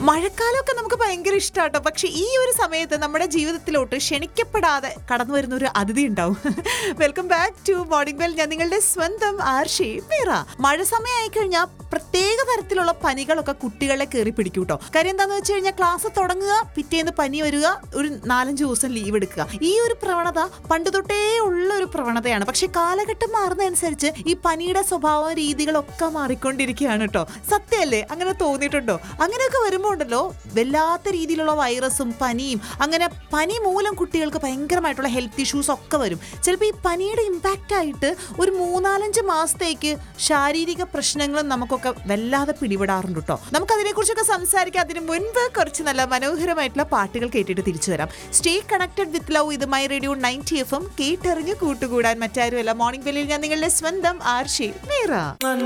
മഴക്കാലമൊക്കെ നമുക്ക് ഭയങ്കര ഇഷ്ടമാട്ടോ പക്ഷെ ഈ ഒരു സമയത്ത് നമ്മുടെ ജീവിതത്തിലോട്ട് ക്ഷണിക്കപ്പെടാതെ കടന്നു വരുന്ന ഒരു അതിഥി ഉണ്ടാവും welcome back to morning bell ഞാൻ നിങ്ങളുടെ സ്വന്തം ആർഷി മീറ മഴ സമയമായി കഴിഞ്ഞാൽ പ്രത്യേക തരത്തിലുള്ള പനികളൊക്കെ കുട്ടികളെ കയറി പിടിക്കും കേട്ടോ കാര്യം എന്താന്ന് വെച്ച് കഴിഞ്ഞാൽ ക്ലാസ് തുടങ്ങുക പിറ്റേന്ന് പനി വരിക ഒരു നാലഞ്ച് ദിവസം ലീവ് എടുക്കുക ഈ ഒരു പ്രവണത പണ്ട് തൊട്ടേ ഉള്ള ഒരു പ്രവണതയാണ് പക്ഷെ കാലഘട്ടം മാറുന്നതനുസരിച്ച് ഈ പനിയുടെ സ്വഭാവം രീതികളൊക്കെ മാറിക്കൊണ്ടിരിക്കുകയാണ് കേട്ടോ സത്യമല്ലേ അങ്ങനെ തോന്നിയിട്ടുണ്ടോ അങ്ങനെയൊക്കെ വരുമ്പോൾ ഉണ്ടല്ലോ വല്ലാത്ത രീതിയിലുള്ള വൈറസും പനിയും അങ്ങനെ പനി മൂലം കുട്ടികൾക്ക് ഭയങ്കരമായിട്ടുള്ള ഹെൽത്ത് ഇഷ്യൂസ് ഒക്കെ വരും ചിലപ്പോൾ ഈ പനിയുടെ ഇമ്പാക്റ്റ് ആയിട്ട് ഒരു മൂന്നാലഞ്ച് മാസത്തേക്ക് ശാരീരിക പ്രശ്നങ്ങളും നമുക്കൊക്കെ വല്ലാതെ പിടിപെടാറുണ്ട് കേട്ടോ നമുക്ക് അതിനെക്കുറിച്ചൊക്കെ സംസാരിക്കാം അതിന് മുൻപ് കുറച്ച് നല്ല മനോഹരമായിട്ടുള്ള പാട്ടുകൾ കേട്ടിട്ട് തിരിച്ചു വരാം സ്റ്റേ കണക്റ്റഡ് വിത്ത് ലവ് ഇത് my radio ninety F M കേട്ടറിഞ്ഞ് കൂട്ടുകൂടാൻ മറ്റാരുമല്ല മോർണിംഗ് ബെല്ലിൽ ഞാൻ നിങ്ങളുടെ സ്വന്തം ആർഷി മീറ